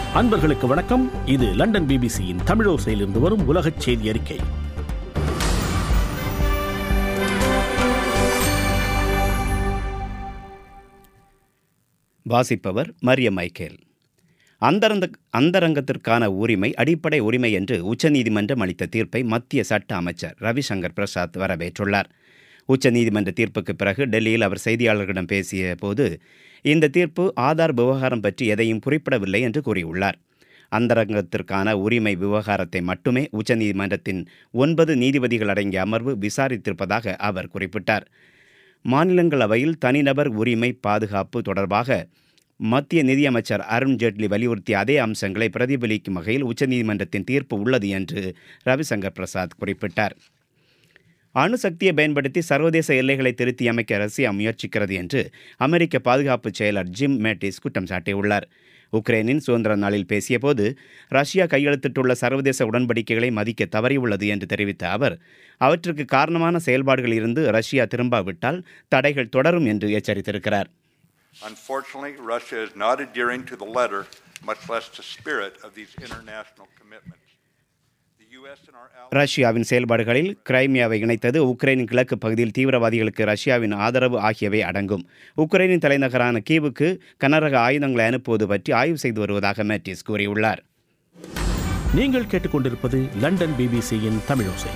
அன்பர்களுக்கு வணக்கம் இது லண்டன் பிபிசியின் தமிழோசையிலிருந்து வரும் உலகச் செய்தி அறிக்கை வாசிப்பவர் மரிய மைக்கேல் அந்தரங்க அந்தரங்கத்திற்கான உரிமை அடிப்படை உரிமை என்று உச்சநீதிமன்றம் அளித்த தீர்ப்பை மத்திய சட்ட அமைச்சர் ரவிசங்கர் பிரசாத் வரவேற்றுள்ளார் உச்சநீதிமன்ற தீர்ப்புக்கு பிறகு டெல்லியில் அவர் செய்தியாளர்களிடம் பேசிய போது இந்த தீர்ப்பு ஆதார் விவகாரம் பற்றி எதையும் குறிப்பிடவில்லை என்று கூறியுள்ளார் அந்தரங்கத்திற்கான உரிமை விவகாரத்தை மட்டுமே உச்சநீதிமன்றத்தின் ஒன்பது நீதிபதிகள் அடங்கிய அமர்வு விசாரித்திருப்பதாக அவர் குறிப்பிட்டார் மாநிலங்களவையில் தனிநபர் உரிமை பாதுகாப்பு தொடர்பாக மத்திய நிதியமைச்சர் அருண் ஜேட்லி வலியுறுத்திய அதே அம்சங்களை பிரதிபலிக்கும் வகையில் உச்சநீதிமன்றத்தின் தீர்ப்பு உள்ளது என்று ரவிசங்கர் பிரசாத் குறிப்பிட்டார் அணுசக்தியை பயன்படுத்தி சர்வதேச எல்லைகளை திருத்தி அமைக்க ரஷ்யா முயற்சிக்கிறது என்று அமெரிக்க பாதுகாப்பு செயலர் ஜிம் மேட்டிஸ் குற்றம் சாட்டியுள்ளார் உக்ரைனின் சுதந்திர நாளில் பேசியபோது ரஷ்யா கையெழுத்திட்டுள்ள சர்வதேச உடன்படிக்கைகளை மதிக்க தவறியுள்ளது என்று தெரிவித்த அவர் அவற்றுக்கு காரணமான செயல்பாடுகள் இருந்து ரஷ்யா திரும்பாவிட்டால் தடைகள் தொடரும் என்று எச்சரித்திருக்கிறார் Unfortunately, Russia is not adhering to the letter, much less the spirit of these international commitments. The U.S. and our allies. ரஷ்யாவின் செயல்பாடுகளில் கிரைமியாவை இணைத்தது உக்ரைனின் கிழக்கு பகுதியில் தீவிரவாதிகளுக்கு ரஷ்யாவின் ஆதரவு ஆகியவை அடங்கும் உக்ரைனின் தலைநகரான கீவுக்கு கனரக ஆயுதங்களை அனுப்புவது பற்றி ஆய்வு செய்து வருவதாக மேட்டிஸ் கூறியுள்ளார் நீங்கள் கேட்டுக்கொண்டிருப்பது லண்டன் பிபிசியின் தமிழோசை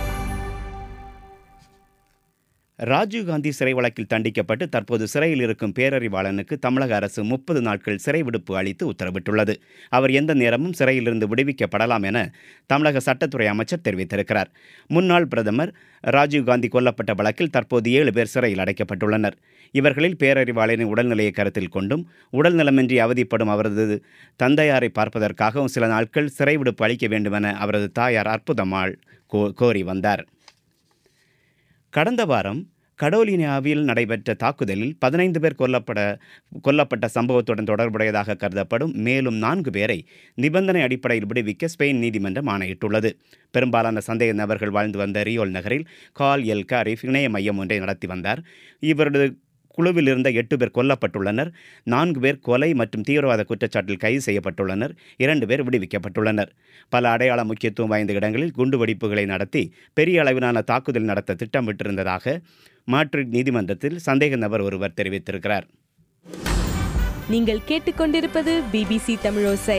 ராஜீவ்காந்தி சிறை வழக்கில் தண்டிக்கப்பட்டு தற்போது சிறையில் இருக்கும் பேரறிவாளனுக்கு தமிழக அரசு முப்பது நாட்கள் சிறை விடுப்பு அளித்து உத்தரவிட்டுள்ளது அவர் எந்த நேரமும் சிறையிலிருந்து விடுவிக்கப்படலாம் என தமிழக சட்டத்துறை அமைச்சர் தெரிவித்திருக்கிறார் முன்னாள் பிரதமர் ராஜீவ்காந்தி கொல்லப்பட்ட வழக்கில் தற்போது ஏழு பேர் சிறையில் அடைக்கப்பட்டுள்ளனர் இவர்களில் பேரறிவாளனின் உடல்நிலையை கருத்தில் கொண்டும் உடல் நலமின்றி அவதிப்படும் அவரது தந்தையாரை பார்ப்பதற்காகவும் சில நாட்கள் சிறை விடுப்பு அளிக்க வேண்டுமென அவரது தாயார் அற்புதம்மாள் கோ கோரி வந்தார் கடந்த வாரம் கடோலினியாவில் நடைபெற்ற தாக்குதலில் பதினைந்து பேர் கொல்லப்பட கொல்லப்பட்ட சம்பவத்துடன் தொடர்புடையதாக கருதப்படும் மேலும் நான்கு பேரை நிபந்தனை அடிப்படையில் விடுவிக்க ஸ்பெயின் நீதிமன்றம் ஆணையிட்டுள்ளது பெரும்பாலான சந்தேக நபர்கள் வாழ்ந்து வந்த ரியோல் நகரில் கால் எல் காரிஃப் இணைய மையம் ஒன்றை நடத்தி வந்தார் இவரது குழுவில் இருந்த எட்டு பேர் கொல்லப்பட்டுள்ளனர் நான்கு பேர் கொலை மற்றும் தீவிரவாத குற்றச்சாட்டில் கைது செய்யப்பட்டுள்ளனர் இரண்டு பேர் விடுவிக்கப்பட்டுள்ளனர் பல அடையாள முக்கியத்துவம் வாய்ந்த இடங்களில் குண்டுவெடிப்புகளை நடத்தி பெரிய அளவிலான தாக்குதல் நடத்த திட்டமிட்டிருந்ததாக மாட்ரிட் நீதிமன்றத்தில் சந்தேக நபர் ஒருவர் தெரிவித்திருக்கிறார் நீங்கள் கேட்டுக்கொண்டிருப்பது பிபிசி தமிழோசை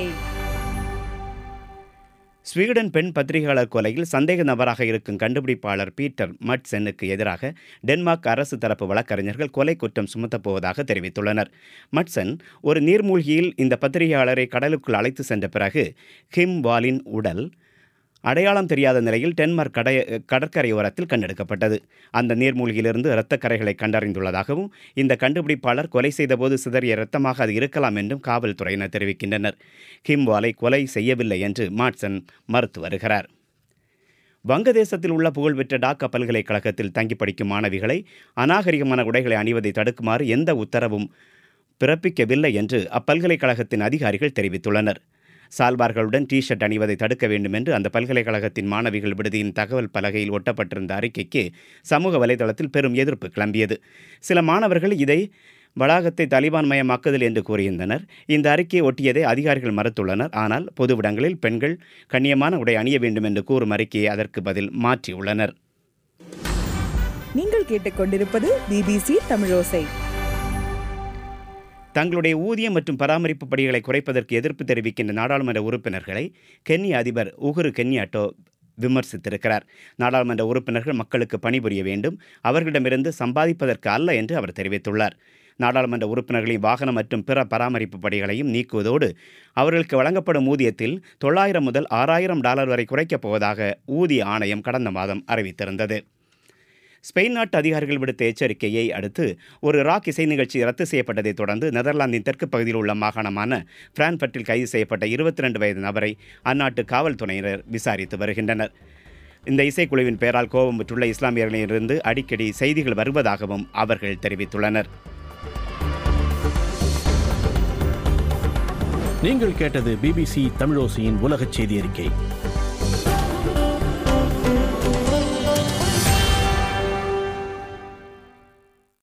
ஸ்வீடன் பெண் பத்திரிகையாளர் கொலையில் சந்தேக நபராக இருக்கும் கண்டுபிடிப்பாளர் பீட்டர் மட்சென்னுக்கு எதிராக டென்மார்க் அரசு தரப்பு வழக்கறிஞர்கள் கொலை குற்றம் சுமத்தப் போவதாக தெரிவித்துள்ளனர் மட்சன் ஒரு நீர்மூழ்கியில் இந்த பத்திரிகையாளரை கடலுக்குள் அழைத்து சென்ற பிறகு கிம் வாலின் உடல் அடையாளம் தெரியாத நிலையில் டென்மார்க் கடை கடற்கரையோரத்தில் கண்டெடுக்கப்பட்டது அந்த நீர்மூழ்கியிலிருந்து இரத்தக் கரைகளை கண்டறிந்துள்ளதாகவும் இந்த கண்டுபிடிப்பாளர் கொலை செய்தபோது சிதறிய இரத்தமாக அது இருக்கலாம் என்றும் காவல்துறையினர் தெரிவிக்கின்றனர் கிம் வாலை கொலை செய்யவில்லை என்று மாட்சன் மறுத்து வருகிறார் வங்கதேசத்தில் உள்ள புகழ்பெற்ற டாக்கா பல்கலைக்கழகத்தில் தங்கி படிக்கும் மாணவிகளை அநாகரிகமான உடைகளை அணிவதை தடுக்குமாறு எந்த உத்தரவும் பிறப்பிக்கவில்லை என்று அப்பல்கலைக்கழகத்தின் அதிகாரிகள் தெரிவித்துள்ளனர் சால்பார்களுடன் டி ஷர்ட் அணிவதை தடுக்க வேண்டும் என்று அந்த பல்கலைக்கழகத்தின் மாணவிகள் விடுதியின் தகவல் பலகையில் ஒட்டப்பட்டிருந்த அறிக்கைக்கு சமூக வலைதளத்தில் பெரும் எதிர்ப்பு கிளம்பியது சில மாணவர்கள் இதை வளாகத்தை தலிபான் மயமாக்குதல் என்று கூறியிருந்தனர் இந்த அறிக்கையை ஒட்டியதை அதிகாரிகள் மறுத்துள்ளனர் ஆனால் பொதுவிடங்களில் பெண்கள் கண்ணியமான உடை அணிய வேண்டும் என்று கூறும் அறிக்கையை அதற்கு பதில் மாற்றியுள்ளனர் நீங்கள் கேட்டுக்கொண்டிருப்பது பிபிசி தமிழோசை தங்களுடைய ஊதியம் மற்றும் பராமரிப்பு படிகளை குறைப்பதற்கு எதிர்ப்பு தெரிவிக்கின்ற நாடாளுமன்ற உறுப்பினர்களை கென்ய அதிபர் உகுரு கென்யாட்டோ விமர்சித்திருக்கிறார் நாடாளுமன்ற உறுப்பினர்கள் மக்களுக்கு பணிபுரிய வேண்டும் அவர்களிடமிருந்து சம்பாதிப்பதற்கு அல்ல என்று அவர் தெரிவித்துள்ளார் நாடாளுமன்ற உறுப்பினர்களின் வாகனம் மற்றும் பிற பராமரிப்பு படிகளையும் நீக்குவதோடு அவர்களுக்கு வழங்கப்படும் ஊதியத்தில் தொள்ளாயிரம் முதல் ஆறாயிரம் டாலர் வரை குறைக்கப் போவதாக ஊதிய ஆணையம் கடந்த மாதம் அறிவித்திருந்தது ஸ்பெயின் நாட்டு அதிகாரிகள் விடுத்த எச்சரிக்கையை அடுத்து ஒரு ராக் இசை நிகழ்ச்சி ரத்து செய்யப்பட்டதைத் தொடர்ந்து நெதர்லாந்தின் தெற்கு பகுதியில் உள்ள மாகாணமான பிரான்பர்ட்டில் கைது செய்யப்பட்ட இருபத்தி ரெண்டு வயது நபரை அந்நாட்டு காவல்துறையினர் விசாரித்து வருகின்றனர் இந்த இசைக்குழுவின் பெயரால் கோபமுற்றுள்ள இஸ்லாமியர்களிலிருந்து அடிக்கடி செய்திகள் வருவதாகவும் அவர்கள் தெரிவித்துள்ளனர் நீங்கள் கேட்டது பிபிசி தமிழோசையின் உலகச் செய்தி அறிக்கை